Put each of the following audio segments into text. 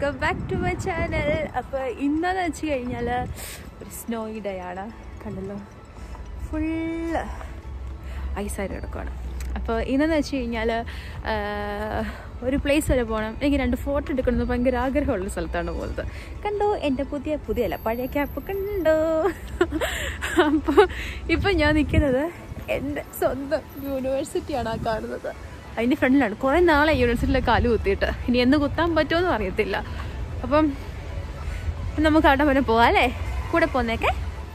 Welcome back to my channel അപ്പോൾ ഇന്നെന്ന് വെച്ച് കഴിഞ്ഞാൽ ഒരു സ്നോയി ഡേ ആണ് കണ്ടല്ലോ ഫുള്ള് ഐസായിട്ട് കിടക്കുകയാണ് അപ്പോൾ ഇന്നെന്ന് വെച്ച് കഴിഞ്ഞാൽ ഒരു പ്ലേസ് വരെ പോകണം എനിക്ക് രണ്ട് ഫോട്ടോ എടുക്കണമെന്ന് ഭയങ്കര ആഗ്രഹമുള്ള സ്ഥലത്താണ് പോകുന്നത് കണ്ടോ എൻ്റെ പുതിയ പുതിയല്ല പഴയ ക്യാപ്പ് കണ്ടോ അപ്പോൾ ഇപ്പം ഞാൻ നിൽക്കുന്നത് എൻ്റെ സ്വന്തം യൂണിവേഴ്സിറ്റിയാണ് ആ കാണുന്നത് അതിൻ്റെ ഫ്രണ്ടിലാണ് കുറേ നാളെ യൂണിവേഴ്സിറ്റിയിലെ കാല് കുത്തിയിട്ട് ഇനി എന്ന് കുത്താൻ പറ്റുമെന്ന് അറിയത്തില്ല അപ്പം നമുക്ക് അവിടെ വരെ പോവാം അല്ലേ കൂടെ പോന്നേക്കെ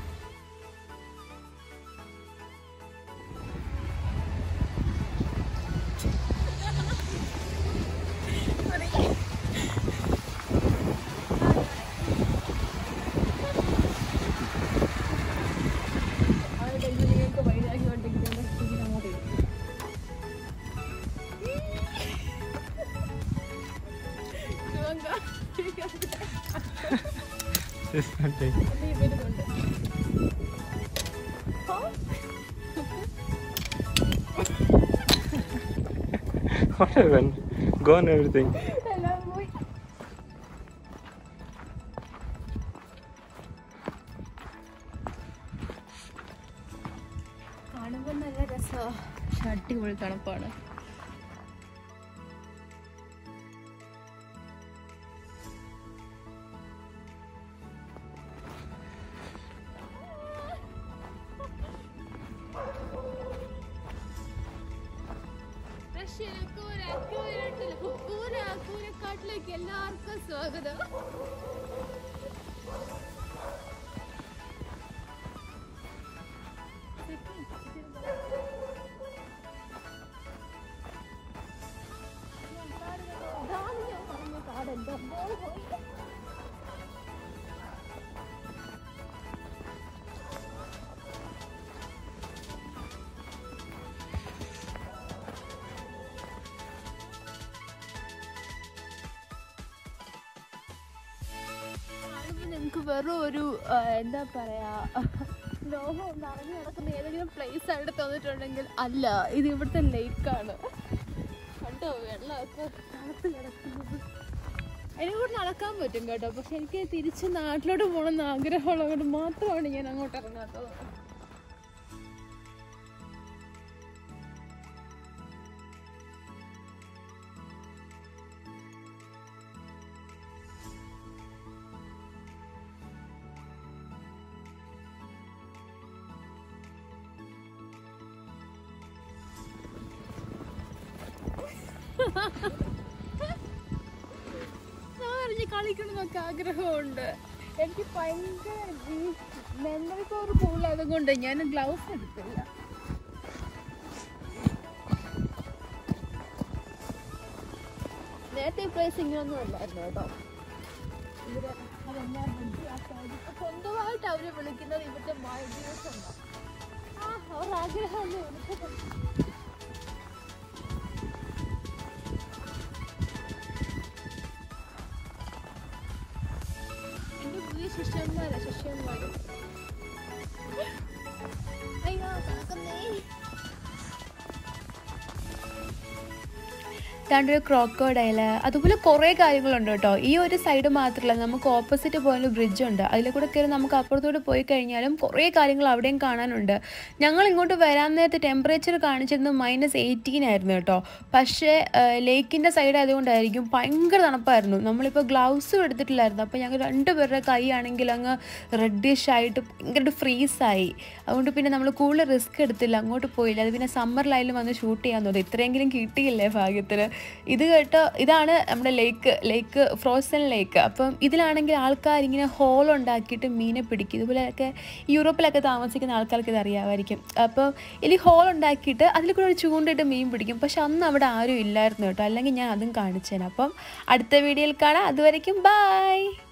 This Sunday. What happened? Gone everything. കാണുമ്പോൾ നല്ല രസമാണ് പക്ഷെ അടിപൊളി തണുപ്പാണ് എല്ലാവർക്കും സ്വാഗതം നിങ്ങൾക്ക് വെറും ഒരു ആ, എന്താ പറയാ ലോഹം നിറഞ്ഞു കിടക്കുന്ന ഏതെങ്കിലും പ്ലേസ് ആയിട്ട് തോന്നിട്ടുണ്ടെങ്കിൽ അല്ല ഇത് ഇവിടുത്തെ ലേക്കാണ് കണ്ടോ വെള്ളമൊക്കെ തണുത്ത് കിടക്കുന്നത് അതിനെ കൂടെ നടക്കാൻ പറ്റും കേട്ടോ പക്ഷെ എനിക്ക് തിരിച്ച് നാട്ടിലോട്ട് പോകണമെന്ന് ആഗ്രഹമുള്ളത് കൊണ്ട് മാത്രമാണ് ഞാൻ അങ്ങോട്ട് ഇറങ്ങാത്തത് ഞാൻ അറിഞ്ഞ് കളിക്കണമെന്നൊക്കെ ആഗ്രഹമുണ്ട് എനിക്ക് ഭയങ്കര ഈ മെമ്മറി പവർ കൂടുതലായത് കൊണ്ട് ഞാൻ ഗ്ലൗസ് എടുത്തില്ല നേരത്തെ ഈ പ്രൈസ് ഇങ്ങനൊന്നും അല്ലായിരുന്നു കേട്ടോ ഇവര് അതെല്ലാം ബുദ്ധിയാക്കാതെ ഇപ്പൊ സ്വന്തമായിട്ട് അവര് വിളിക്കുന്നത് ഇവിടുത്തെ മാൾഡീവ്സ് എന്നാ ആ അവർ ആഗ്രഹമല്ലേ എനിക്ക് എന്റെ പുതിയ ശിഷ്യന്മാരാ ശിഷ്യന്മാര് അയ്യോ നടക്കുന്നേ താണ്ട് ഒരു ക്രോക്കോഡൈല് അതുപോലെ കുറേ കാര്യങ്ങളുണ്ട് കേട്ടോ ഈ ഒരു സൈഡ് മാത്രമല്ല നമുക്ക് ഓപ്പോസിറ്റ് പോയൊരു ബ്രിഡ്ജ് ഉണ്ട് അതിൽ കൂടെ കയറി നമുക്ക് അപ്പുറത്തോട്ട് പോയി കഴിഞ്ഞാലും കുറേ കാര്യങ്ങൾ അവിടെയും കാണാനുണ്ട് ഞങ്ങൾ ഇങ്ങോട്ട് വരാൻ നേരത്തെ ടെമ്പറേച്ചർ കാണിച്ചിരുന്നത് മൈനസ് എയ്റ്റീൻ ആയിരുന്നു കേട്ടോ പക്ഷേ ലേക്കിൻ്റെ സൈഡ് ആയതുകൊണ്ടായിരിക്കും ഭയങ്കര തണുപ്പായിരുന്നു നമ്മളിപ്പോൾ ഗ്ലൗസും എടുത്തിട്ടില്ലായിരുന്നു അപ്പോൾ ഞങ്ങൾ രണ്ടുപേരുടെ കൈ ആണെങ്കിൽ അങ്ങ് റെഡിഷ് ആയിട്ട് ഭയങ്കര ഫ്രീസായി അതുകൊണ്ട് പിന്നെ നമ്മൾ കൂടുതൽ റിസ്ക് എടുത്തില്ല അങ്ങോട്ട് പോയില്ല അത് പിന്നെ സമ്മറിലായാലും വന്ന് ഷൂട്ട് ചെയ്യാൻ തോന്നി ഇത്രയെങ്കിലും കിട്ടിയില്ലേ ഭാഗ്യത്തിന് ഇത് കേട്ടോ ഇതാണ് നമ്മുടെ ലേക്ക് ലേക്ക് ഫ്രോസൺ ലേക്ക് അപ്പം ഇതിലാണെങ്കിൽ ആൾക്കാർ ഇങ്ങനെ ഹോൾ ഉണ്ടാക്കിയിട്ട് മീനെ പിടിക്കും ഇതുപോലെയൊക്കെ യൂറോപ്പിലൊക്കെ താമസിക്കുന്ന ആൾക്കാർക്ക് ഇത് അറിയാമായിരിക്കും അപ്പം ഇതിൽ ഹോൾ ഉണ്ടാക്കിയിട്ട് അതിൽ കൂടെ ഒരു ചൂണ്ടിട്ട് മീൻ പിടിക്കും പക്ഷെ അന്ന് അവിടെ ആരും ഇല്ലായിരുന്നു കേട്ടോ അല്ലെങ്കിൽ ഞാൻ അതും കാണിച്ചേനെ അപ്പം അടുത്ത വീഡിയോയിൽ കാണാം അതുവരയ്ക്കും ബായ്